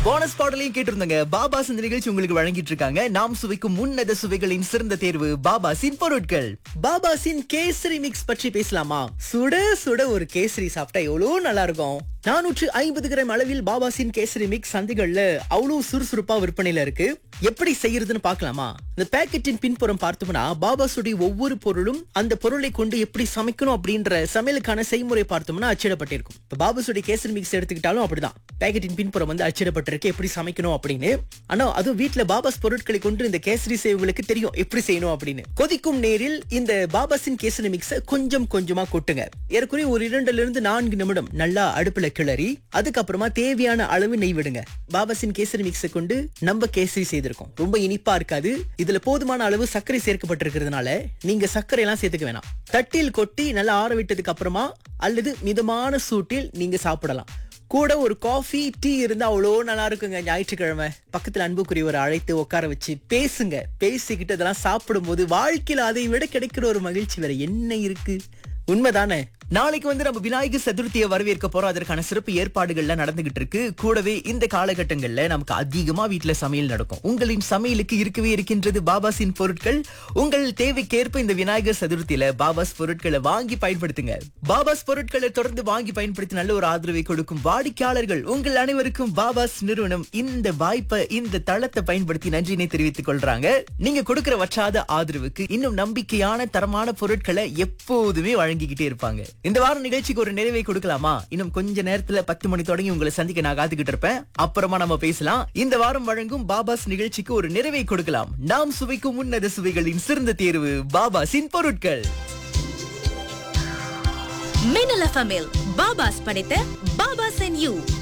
bonus பாடலையும் கேட்டிருந்தாங்க பாபாஸ் இந்த நிகழ்ச்சி உங்களுக்கு வழங்கிட்டு இருக்காங்க நாம் சுவைக்கும் முன்னத சுவைகளின் சிறந்த தேர்வு பாபாசின் பொருட்கள் பாபாசின் கேசரி மிக்ஸ் பற்றி பேசலாமா சுட சுட ஒரு கேசரி சாப்பிட்டா எவ்வளவு நல்லா இருக்கும் நானூற்று ஐம்பது கிராம் அளவில் பாபாசின் கேசரி மிக்ஸ் சந்தைகள்ல அவ்வளவு சுறுசுறுப்பா விற்பனையில இருக்கு எப்படி செய்யறதுன்னு பார்க்கலாமா இந்த பேக்கெட்டின் பின்புறம் பார்த்தோம்னா பாபாசுடைய ஒவ்வொரு பொருளும் அந்த பொருளை கொண்டு எப்படி சமைக்கணும் அப்படின்ற சமையலுக்கான செய்முறை பார்த்தோம்னா அச்சிடப்பட்டிருக்கும் இப்ப பாபாசுடைய கேசரி மிக்ஸ் எடுத்துக்கிட்டாலும் அப்படிதான் பேக்கெட்டின் பின்புறம் வந்து அச்சிடப்பட்டிருக்கு எப்படி சமைக்கணும் அப்படின்னு ஆனா அதுவும் வீட்ல பாபாஸ் பொருட்களை கொண்டு இந்த கேசரி செய்வங்களுக்கு தெரியும் எப்படி செய்யணும் அப்படின்னு கொதிக்கும் நேரில் இந்த பாபாஸின் கேசரி மிக்ஸ கொஞ்சம் கொஞ்சமா கொட்டுங்க ஏற்கனவே ஒரு இரண்டுல இருந்து நான்கு நிமிடம் நல்லா அடுப்புல கிளறி அதுக்கப்புறமா தேவையான அளவு நெய் விடுங்க பாபாஸின் கேசரி மிக்ஸை கொண்டு நம்ம கேசரி செய்திருக்கோம் ரொம்ப இனிப்பா இருக்காது இதுல போதுமான அளவு சர்க்கரை சேர்க்கப்பட்டிருக்கிறதுனால நீங்க சர்க்கரை எல்லாம் சேர்த்துக்க வேணாம் தட்டில் கொட்டி நல்லா ஆற விட்டதுக்கு அப்புறமா அல்லது மிதமான சூட்டில் நீங்க சாப்பிடலாம் கூட ஒரு காஃபி டீ இருந்தா அவ்வளோ நல்லா இருக்குங்க ஞாயிற்றுக்கிழமை பக்கத்துல அன்புக்குரியவரை அழைத்து உட்கார வச்சு பேசுங்க பேசிக்கிட்டு அதெல்லாம் சாப்பிடும்போது வாழ்க்கையில அதை விட கிடைக்கிற ஒரு மகிழ்ச்சி வேற என்ன இருக்கு உண்மைதானே நாளைக்கு வந்து நம்ம விநாயகர் சதுர்த்தியை வரவேற்க போறோம் அதற்கான சிறப்பு ஏற்பாடுகள்லாம் நடந்துகிட்டு இருக்கு கூடவே இந்த காலகட்டங்கள்ல நமக்கு அதிகமா வீட்ல சமையல் நடக்கும் உங்களின் சமையலுக்கு இருக்கவே இருக்கின்றது பாபாஸின் பொருட்கள் உங்கள் தேவைக்கேற்ப இந்த விநாயகர் சதுர்த்தியில பாபாஸ் பொருட்களை வாங்கி பயன்படுத்துங்க பாபாஸ் பொருட்களை தொடர்ந்து வாங்கி பயன்படுத்தி நல்ல ஒரு ஆதரவை கொடுக்கும் வாடிக்கையாளர்கள் உங்கள் அனைவருக்கும் பாபாஸ் நிறுவனம் இந்த வாய்ப்பை இந்த தளத்தை பயன்படுத்தி நன்றினை தெரிவித்துக் கொள்றாங்க நீங்க கொடுக்கிற வற்றாத ஆதரவுக்கு இன்னும் நம்பிக்கையான தரமான பொருட்களை எப்போதுமே வழங்கிக்கிட்டே இருப்பாங்க இந்த வாரம் நிகழ்ச்சிக்கு ஒரு நிறைவை கொடுக்கலாமா இன்னும் கொஞ்ச நேரத்துல பத்து மணி தொடங்கி உங்களை சந்திக்க நான் காத்துக்கிட்டு இருப்பேன் அப்புறமா நம்ம பேசலாம் இந்த வாரம் வழங்கும் பாபாஸ் நிகழ்ச்சிக்கு ஒரு நிறைவை கொடுக்கலாம் நாம் சுவைக்கும் உன்னத சுவைகளின் சிறந்த தேர்வு பாபாஸின் பொருட்கள் மின்னல் எஃப்எம்மில் பாபாஸ் படைத்த பாபாஸ் அண்ட் யூ